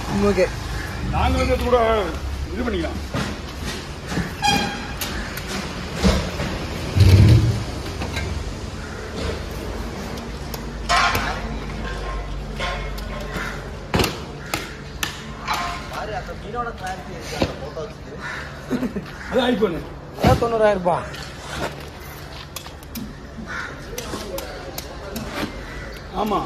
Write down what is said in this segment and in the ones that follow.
Okay நாங்கள் வந்து அது கூட இது பண்ணிக்கலாம் அது ஐபோனு அதான் தொண்ணூறாயிரம் ரூபாய் ஆமா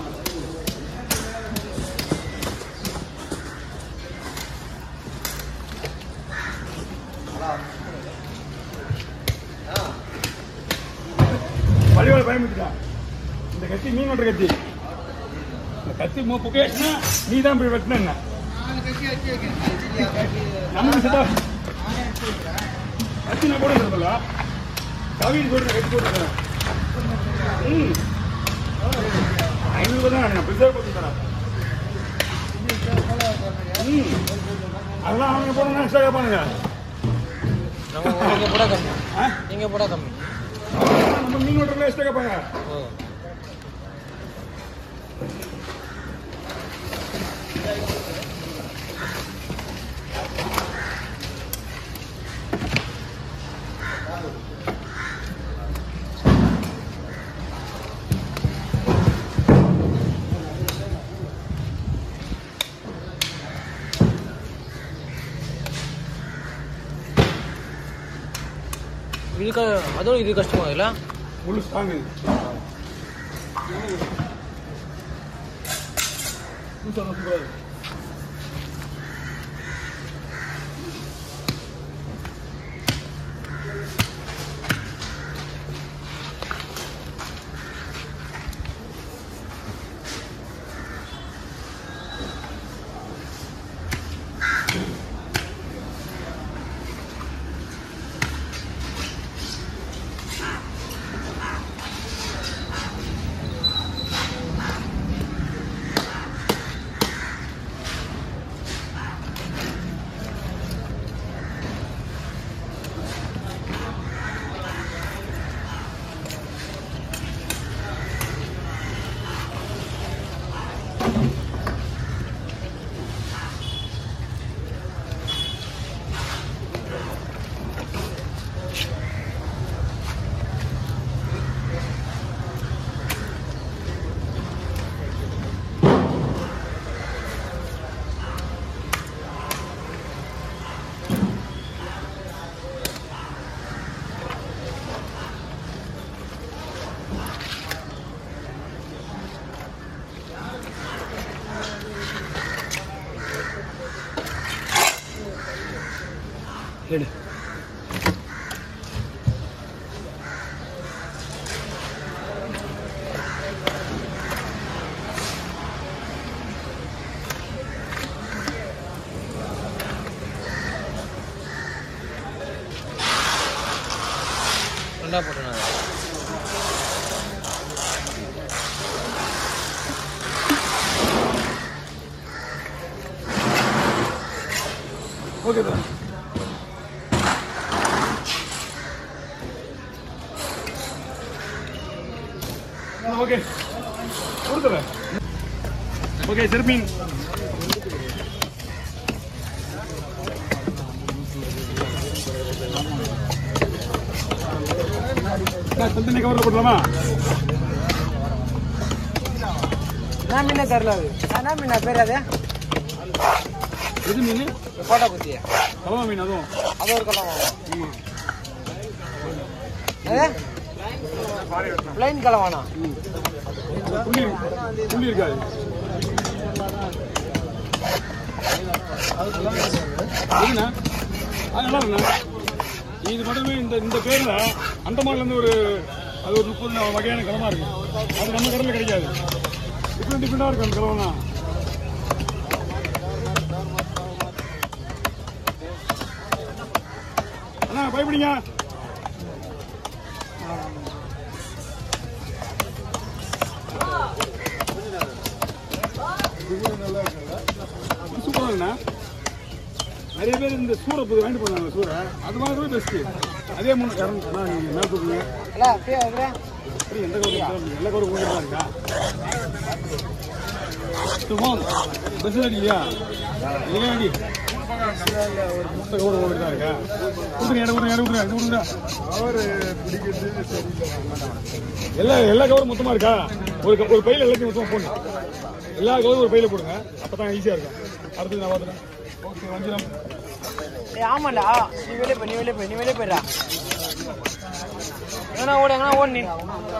பள்ளியோட பயமுறுத்திட்டான் இந்த கத்தி மீன் வெட்டுற கத்தி இந்த கத்தி மூ புகேஷ்னா நீ தான் போய் வெட்டின என்ன நம்ம சதா கத்தி நான் போட சொல்ல கவிதை போடுற கத்தி போட்டுருக்கேன் ம் ஐநூறு தான் நான் ப்ரிசர்வ் பண்ணி தரேன் ம் அதெல்லாம் அவங்க போடணும் எக்ஸ்ட்ரா கேட்பானுங்க நம்ம நீங்க போட கம்மி ஆ? நீங்க போட கம்மி அதெல்லாம் நம்ம மீன் ஓட்டரில் எக்ஸ்ட்ரா கேட்பாங்க ஓ இது க அதோட இது கஷ்டமா இல்ல முழு ஸ்ட்ராங் இது புதுசா தான் சூப்பரா இருக்கு. எடு ரெண்டா போட்டேன் ஓகே சார் ஓகே கொடுத்துறேன் ஓகே சிறுமீன் தந்தனை கவரில் போடலாமா என்ன மீனே தெரியல அது என்ன மீனா பேர் அது எது மீன் கோட்டை குத்தி கலவா மீன் அதுவும் அது ஒரு கலம் வாங்கும் அது பிளைன் கலவானா புள்ளி புள்ளி இருக்காது எதுண்ணா அது நல்லா இருக்குண்ணா இது மட்டுமே இந்த இந்த பேர்ல அந்தமான்ல இருந்து ஒரு அது ஒரு முப்பது வகையான கிழமா இருக்கு அது நம்ம கடையில் கிடைக்காது டிஃப்ரெண்ட் டிஃப்ரெண்டா இருக்கும் அந்த கிழவனா அண்ணா பயப்படிங்க சூப்பரா இருக்குண்ணா நிறைய பேர் இந்த சூரை புது வாங்கிட்டு போனாங்க சூரை அது மாதிரி பெஸ்ட் அதே மூணு இரநூறு நான் நீங்க மேல தூக்குங்க இல்ல அப்படியே அப்படியே அப்படி எந்த கவரும் எல்லா கவரும் கொண்டு இருக்கா சும்மாம் பஸ் அடிக்கலையா இல்லையா அடி ஒரு முட்டை கூட ஓடிட்டு தான் இருக்கா கொடுத்துருங்க இடம் கொடுங்க இடம் கொடுங்க இது கொடுங்க அவரு பிடிக்கிறது சரியில்லை எல்லா எல்லா கவரும் மொத்தமா இருக்கா ஒரு க- ஒரு பையில எல்லாத்தையும் மொத்தமா போடணும் எல்லா கவரும் ஒரு பையில போடுங்க அப்பதான் ஈஸியா இருக்கும் அடுத்தது நான் பார்த்துறேன் ஓகே வஞ்சிரம் ஏய் ஆமாடா நீ வெளியே போய் நீ வெளியே போய் நீ வெளியே போயிடா எங்கனா ஓடு எங்கனா ஓடு நீ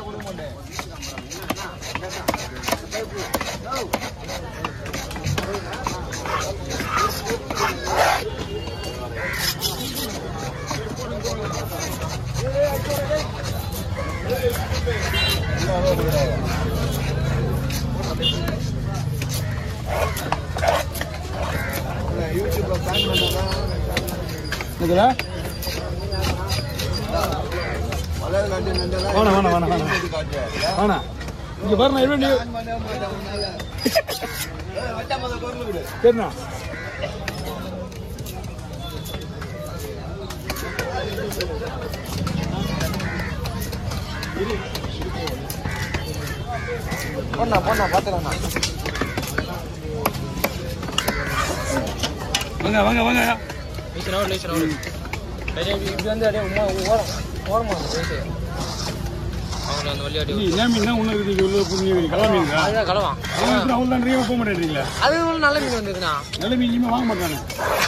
இதுல வேணாம் வேணாம் வேணாம் வேணாம் வேணாம் இங்க பாரு நான் எப்படி சரிண்ணா போண்ணா போண்ணா பார்த்துக்கண்ணா வாங்க வாங்க வாங்க நீச்சல் ஓடு நீச்சல் ஓடு அப்படியே இப்படி இப்படி வந்து அப்படியே உமா ஓரம் ஓரமா போயிட்டு அவங்கள அந்த வழி நீ என்ன மீன் ஒண்ணு இருக்குது இங்க உள்ள புது மீன் கலா மீனுங்க அதுதான் கலவான் அவன் தான் நிறைய போக மாட்டேன்றீங்களா அது ஒரு நல்ல மீன் வந்ததுண்ணா நல்ல மீன் இனிமே வாங்க மாட்டானே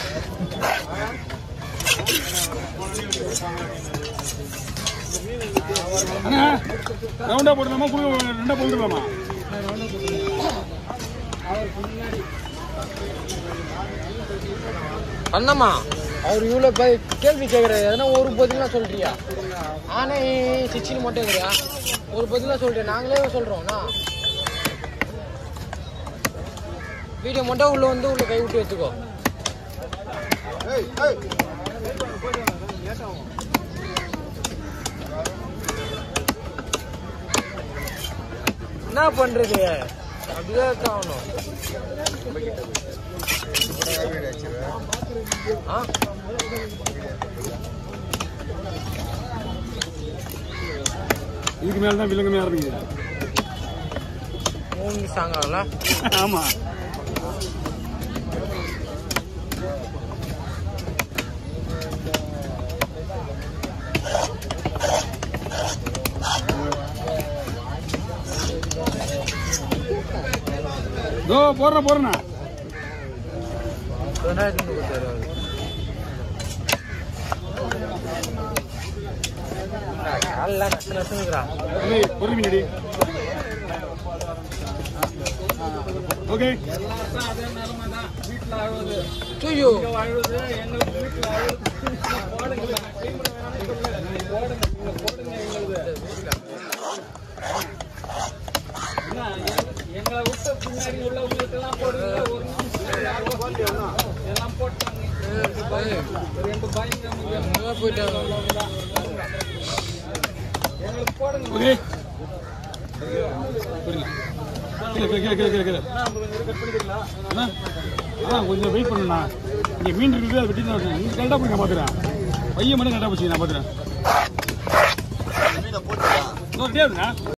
அண்ணா ரவுண்டா போடலாமா குழு ரெண்டா போட்டுடலாமா அண்ணம்மா அவர் இவ்வளோ போய் கேள்வி கேட்குறாரு எதனா ஒரு பதிலாக சொல்றியா ஆனே சிச்சின்னு மட்டும் இருக்கிறியா ஒரு பதிலாக சொல்றியா நாங்களே சொல்கிறோம்ண்ணா வீடியோ மட்டும் உள்ள வந்து உள்ள கை விட்டு வச்சுக்கோ என்ன பண்றது அப்படிதான் தான் ஆகணும் ஆ இதுக்கு மேல தான் விலங்குமே ஆரம்பிக்குது மூணு சாங் ஆகல ஆமா இதோ போடுறேன் போடுறேண்ணா ரெண்டாயிரத்தி முப்பத்தாறு ஆகுது காலில் நசு நசுங்கிறா ஏய், ஒரு மினிடி ஓகே ஐயோ எங்க போயிட்டாங்க ஓகே கீழே கீழே கீழே கீழே கீழே அண்ணா, அண்ணா கொஞ்சம் வெயிட் பண்ணுண்ணா இங்கே மீன் இருக்குது அதை வெட்டி தான் நீங்கள் கரெக்டாக போய் நான் பார்த்துறேன் பையன் மட்டும் கரெக்டாக போச்சு நான் பார்த்துறேன் இன்னொரு டே